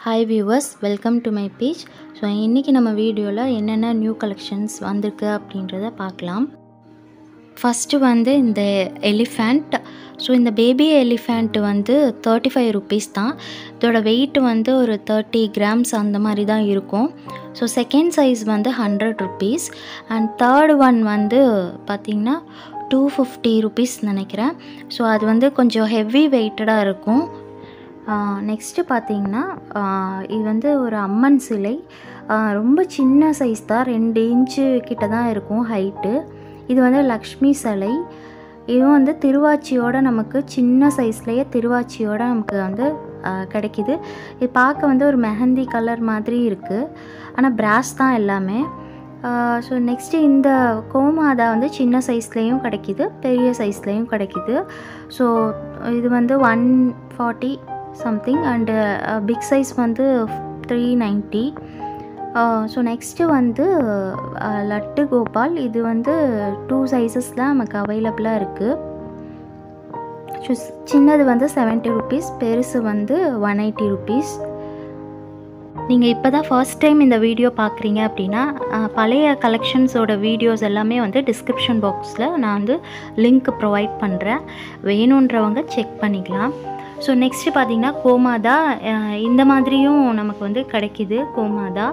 hi viewers welcome to my page so இன்றைக்கி நம்ம வீடியோவில் என்னென்ன நியூ கலெக்ஷன்ஸ் வந்திருக்கு அப்படின்றத பார்க்கலாம் ஃபஸ்ட்டு வந்து இந்த எலிஃபண்ட் ஸோ இந்த பேபி எலிஃபண்ட் வந்து தேர்ட்டி ஃபைவ் ருபீஸ் தான் இதோட வெயிட் வந்து ஒரு தேர்ட்டி கிராம்ஸ் அந்த மாதிரி தான் இருக்கும் ஸோ செகண்ட் சைஸ் வந்து hundred rupees and third one வந்து பார்த்திங்கன்னா டூ ஃபிஃப்டி ருபீஸ் நினைக்கிறேன் ஸோ அது வந்து கொஞ்சம் ஹெவி வெயிட்டடாக இருக்கும் நெக்ஸ்ட்டு பார்த்தீங்கன்னா இது வந்து ஒரு அம்மன் சிலை ரொம்ப சின்ன சைஸ் தான் ரெண்டு இன்ச்சு கிட்ட தான் இருக்கும் ஹைட்டு இது வந்து லக்ஷ்மி சிலை இதுவும் வந்து திருவாச்சியோட நமக்கு சின்ன சைஸ்லேயே திருவாச்சியோட நமக்கு வந்து கிடைக்கிது இது பார்க்க வந்து ஒரு மெஹந்தி கலர் மாதிரி இருக்குது ஆனால் பிராஸ் தான் எல்லாமே ஸோ நெக்ஸ்ட்டு இந்த கோமாதா வந்து சின்ன சைஸ்லேயும் கிடைக்கிது பெரிய சைஸ்லேயும் கிடைக்கிது ஸோ இது வந்து one forty something and big size வந்து த்ரீ நைன்ட்டி ஸோ நெக்ஸ்ட்டு வந்து லட்டு கோபால் இது வந்து டூ சைஸஸில் நமக்கு அவைலபிளாக இருக்குது ஸோ சின்னது வந்து செவன்ட்டி ருபீஸ் பெருசு வந்து ஒன் எயிட்டி ருபீஸ் நீங்கள் இப்போ தான் ஃபர்ஸ்ட் டைம் இந்த வீடியோ பார்க்குறீங்க அப்படின்னா பழைய கலெக்ஷன்ஸோட வீடியோஸ் எல்லாமே வந்து டிஸ்கிரிப்ஷன் பாக்ஸில் நான் வந்து லிங்க் ப்ரொவைட் பண்ணுறேன் வேணுன்றவங்க செக் பண்ணிக்கலாம் ஸோ நெக்ஸ்ட்டு பார்த்திங்கன்னா கோமாதா இந்த மாதிரியும் நமக்கு வந்து கிடைக்கிது கோமாதா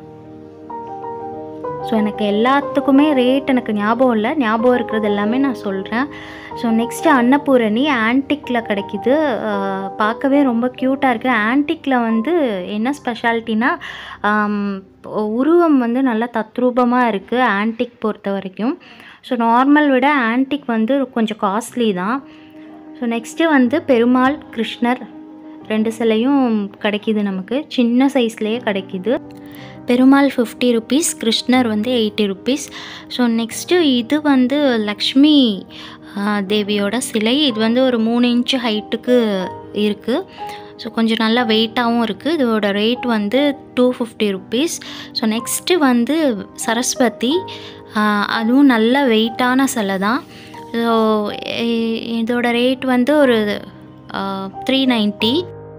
ஸோ எனக்கு எல்லாத்துக்குமே ரேட் எனக்கு ஞாபகம் இல்லை ஞாபகம் இருக்கிறது எல்லாமே நான் சொல்கிறேன் ஸோ நெக்ஸ்ட்டு அன்னபூரணி ஆன்டிக்கில் கிடைக்கிது பார்க்கவே ரொம்ப க்யூட்டாக இருக்குது ஆன்டிக்கில் வந்து என்ன ஸ்பெஷாலிட்டினா உருவம் வந்து நல்லா தத்ரூபமாக இருக்குது ஆன்டிக் பொறுத்த வரைக்கும் ஸோ நார்மல் விட ஆன்டிக் வந்து கொஞ்சம் காஸ்ட்லி தான் ஸோ நெக்ஸ்ட்டு வந்து பெருமாள் கிருஷ்ணர் ரெண்டு சிலையும் கிடைக்கிது நமக்கு சின்ன சைஸ்லேயே கிடைக்கிது பெருமாள் ஃபிஃப்டி ருபீஸ் கிருஷ்ணர் வந்து எயிட்டி ருபீஸ் ஸோ நெக்ஸ்ட்டு இது வந்து லக்ஷ்மி தேவியோட சிலை இது வந்து ஒரு மூணு இன்ச்சு ஹைட்டுக்கு இருக்குது ஸோ கொஞ்சம் நல்லா வெயிட்டாகவும் இருக்குது இதோட ரேட் வந்து two fifty rupees so next வந்து சரஸ்வதி அதுவும் நல்ல வெயிட்டான சிலை தான் ஸோ இதோட ரேட் வந்து ஒரு த்ரீ நைன்ட்டி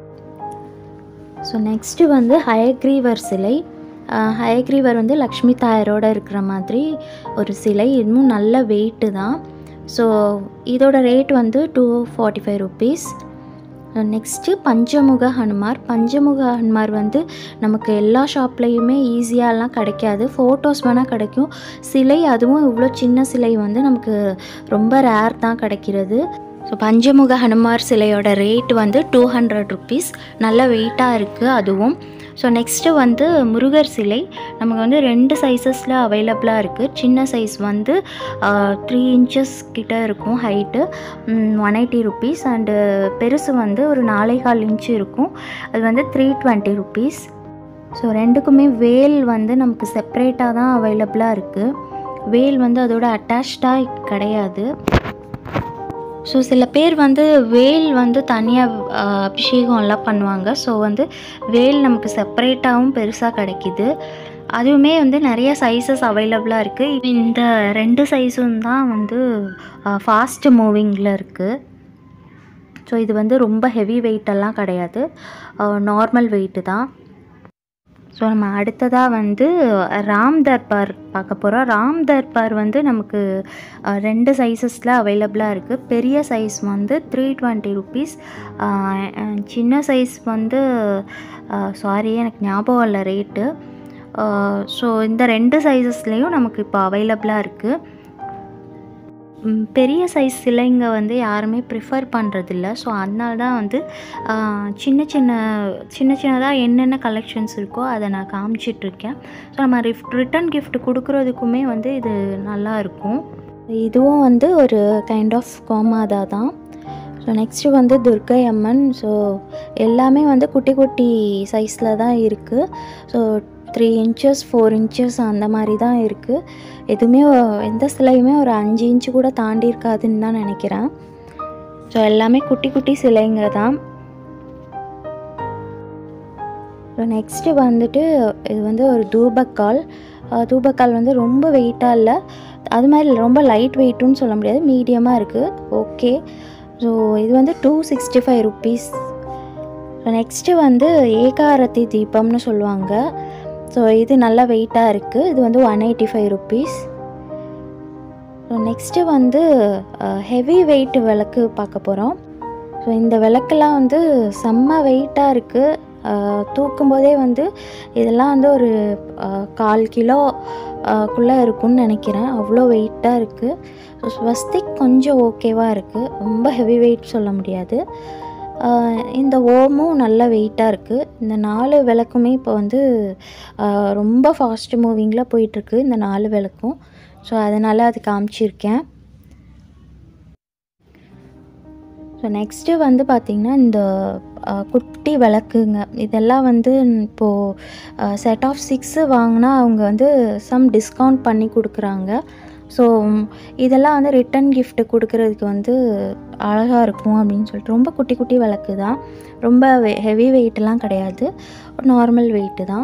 ஸோ நெக்ஸ்ட்டு வந்து ஹயக்ரீவர் சிலை ஹயக்ரீவர் வந்து லக்ஷ்மி தாயரோட இருக்கிற மாதிரி ஒரு சிலை இன்னும் நல்ல வெயிட்டு தான் ஸோ இதோட ரேட் வந்து two forty five rupees next Panchamukha Hanuman Panchamukha ஹனுமார் வந்து நமக்கு எல்லா ஷாப்லேயுமே ஈஸியாகலாம் கிடைக்காது ஃபோட்டோஸ் வேணால் கிடைக்கும் சிலை அதுவும் இவ்வளோ சின்ன சிலை வந்து நமக்கு ரொம்ப ரேர் தான் கிடைக்கிறது ஸோ பஞ்சமுக ஹனுமார் சிலையோட ரேட் வந்து டூ ஹண்ட்ரட் ருபீஸ் நல்ல வெயிட்டாக இருக்குது அதுவும் ஸோ நெக்ஸ்ட்டு வந்து முருகர் சிலை நமக்கு வந்து ரெண்டு சைஸஸில் அவைலபிளாக இருக்குது சின்ன சைஸ் வந்து த்ரீ இன்ச்சஸ் கிட்ட இருக்கும் height one eighty rupees and பெருசு வந்து ஒரு நாலே கால் இன்ச்சு இருக்கும் அது வந்து த்ரீ டுவெண்ட்டி ருபீஸ் ஸோ ரெண்டுக்குமே வேல் வந்து நமக்கு செப்ரேட்டாக தான் அவைலபிளாக இருக்குது வேல் வந்து அதோட அட்டாச்சாக கிடையாது ஸோ சில பேர் வந்து வேல் வந்து தனியாக அபிஷேகம் எல்லாம் பண்ணுவாங்க ஸோ வந்து வேல் நமக்கு செப்பரேட்டாகவும் பெருசாக கிடைக்கிது அதுவுமே வந்து நிறைய சைஸஸ் அவைலபிளாக இருக்குது இந்த ரெண்டு சைஸும் தான் வந்து ஃபாஸ்ட் மூவிங்கில் இருக்குது ஸோ இது வந்து ரொம்ப ஹெவி வெயிட்டெல்லாம் கிடையாது நார்மல் வெயிட்டு தான் ஸோ நம்ம அடுத்ததாக வந்து ராம் தர்பார் பார்க்க போகிறோம் ராம் தர்பார் வந்து நமக்கு ரெண்டு சைஸஸில் அவைலபிளாக இருக்குது பெரிய சைஸ் வந்து த்ரீ டுவெண்ட்டி ருபீஸ் சின்ன சைஸ் வந்து சாரி எனக்கு ஞாபகம் இல்லை ரேட்டு ஸோ இந்த ரெண்டு சைஸஸ்லேயும் நமக்கு இப்போ அவைலபிளாக இருக்குது பெரிய சைஸ் சிலைங்க வந்து யாருமே ப்ரிஃபர் பண்ணுறதில்ல ஸோ அதனால தான் வந்து சின்ன சின்ன சின்ன சின்னதாக என்னென்ன கலெக்ஷன்ஸ் இருக்கோ அதை நான் காமிச்சிட்ருக்கேன் ஸோ நம்ம ரிஃப்ட் ரிட்டன் கிஃப்ட் கொடுக்குறதுக்குமே வந்து இது நல்லா இருக்கும் இதுவும் வந்து ஒரு கைண்ட் ஆஃப் கோமாதா தான் ஸோ நெக்ஸ்ட்டு வந்து துர்கை அம்மன் ஸோ எல்லாமே வந்து குட்டி குட்டி சைஸில் தான் இருக்குது so three inches four inches அந்த மாதிரி தான் இருக்குது எதுவுமே எந்த சிலையுமே ஒரு அஞ்சு இன்ச்சு கூட தாண்டி இருக்காதுன்னு தான் நினைக்கிறேன் ஸோ எல்லாமே குட்டி குட்டி சிலைங்க தான் ஸோ நெக்ஸ்ட்டு வந்துட்டு இது வந்து ஒரு தூபக்கால் தூபக்கால் வந்து ரொம்ப வெயிட்டாக இல்லை அது மாதிரி ரொம்ப லைட் வெயிட்டுன்னு சொல்ல முடியாது மீடியமாக இருக்குது ஓகே ஸோ இது வந்து two sixty five rupees next வந்து ஏகாரத்தி தீபம்னு சொல்லுவாங்க ஸோ இது நல்லா வெயிட்டாக இருக்குது இது வந்து one eighty five rupees next வந்து ஹெவி வெயிட் விளக்கு பார்க்க போகிறோம் ஸோ இந்த விளக்கெல்லாம் வந்து செம்ம வெயிட்டாக இருக்குது தூக்கும்போதே வந்து இதெல்லாம் வந்து ஒரு அஹ், கால் கிலோ குள்ளே இருக்கும்னு நினைக்கிறேன் அவ்வளோ வெயிட்டாக இருக்குது ஸோ ஸ்வஸ்திக் கொஞ்சம் ஓகேவாக இருக்குது ரொம்ப ஹெவி வெயிட் சொல்ல முடியாது ஆஹ் இந்த ஓமும் நல்ல வெயிட்டாக இருக்குது இந்த நாலு விளக்குமே இப்போ வந்து ஆஹ் ரொம்ப ஃபாஸ்ட் மூவிங்கில் போயிட்டுருக்கு இந்த நாலு விளக்கும் ஸோ அதனால் அது காமிச்சிருக்கேன் ஸோ நெக்ஸ்ட்டு வந்து பார்த்திங்கன்னா இந்த ஆஹ், குட்டி விளக்குங்க இதெல்லாம் வந்து இப்போது செட் ஆஃப் சிக்ஸு வாங்கினா அவங்க வந்து சம் டிஸ்கவுண்ட் பண்ணி கொடுக்குறாங்க ஸோ இதெல்லாம் வந்து ரிட்டன் gift கொடுக்கறதுக்கு வந்து அழகாக இருக்கும் அப்படின்னு சொல்லிட்டு ரொம்ப குட்டி குட்டி விளக்கு தான் ரொம்ப ஹெவி வெயிட்லாம் கிடையாது நார்மல் வெயிட்டு தான்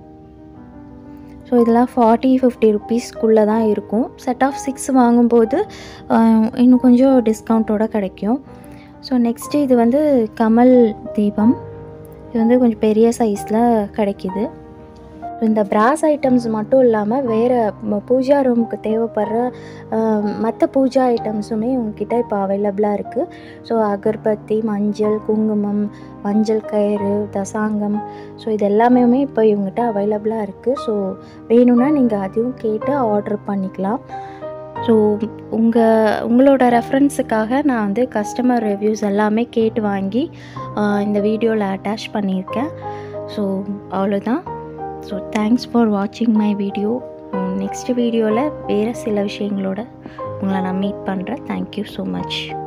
ஸோ இதெல்லாம் ஃபார்ட்டி ஃபிஃப்டி ருப்பீஸ்க்குள்ளே தான் இருக்கும் செட் ஆஃப் சிக்ஸ் வாங்கும்போது ஆஹ், இன்னும் கொஞ்சம் டிஸ்கவுண்ட்டோட கிடைக்கும் ஸோ நெக்ஸ்ட்டு இது வந்து கமல் தீபம் இது வந்து கொஞ்சம் பெரிய சைஸில் கிடைக்கிது இந்த பிராஸ் ஐட்டம்ஸ் மட்டும் இல்லாமல் வேறு பூஜா ரூமுக்கு தேவைப்படுற மற்ற பூஜா ஐட்டம்ஸுமே உங்ககிட்ட இப்போ அவைலபிளாக இருக்குது ஸோ அகர்பத்தி மஞ்சள் குங்குமம் மஞ்சள் கயிறு தசாங்கம் ஸோ இது எல்லாமே இப்போ இவங்ககிட்ட அவைலபிளாக இருக்குது ஸோ வேணும்னா நீங்கள் அதையும் கேட்டு ஆர்டர் பண்ணிக்கலாம் ஸோ உங்கள் உங்களோட ரெஃபரன்ஸுக்காக நான் வந்து கஸ்டமர் ரிவ்யூஸ் எல்லாமே கேட்டு வாங்கி ஆஹ், இந்த வீடியோவில் அட்டாச் பண்ணியிருக்கேன் ஸோ அவ்வளோதான் ஸோ தேங்க்ஸ் ஃபார் வாட்சிங் மை வீடியோ நெக்ஸ்ட் வீடியோவில் வேறு சில விஷயங்களோட உங்களை நான் மீட் பண்ணுறேன் தேங்க்யூ ஸோ மச்